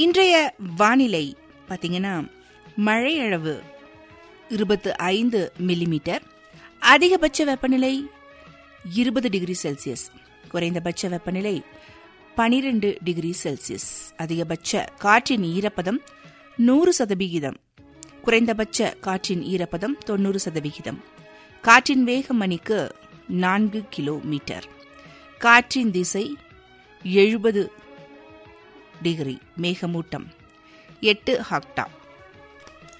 இன்றைய வானிலை பார்த்தீங்கன்னா மழை அளவு இருபத்து ஐந்து மில்லிமீட்டர் அதிகபட்ச வெப்பநிலை இருபது டிகிரி செல்சியஸ் குறைந்தபட்ச வெப்பநிலை பனிரெண்டு டிகிரி செல்சியஸ் அதிகபட்ச காற்றின் ஈரப்பதம் நூறு சதவிகிதம் குறைந்தபட்ச காற்றின் ஈரப்பதம் தொண்ணூறு சதவிகிதம் காற்றின் வேகம் மணிக்கு நான்கு கிலோமீட்டர் காற்றின் திசை எழுபது டிகிரி மேகமூட்டம் எட்டு ஹாக்டா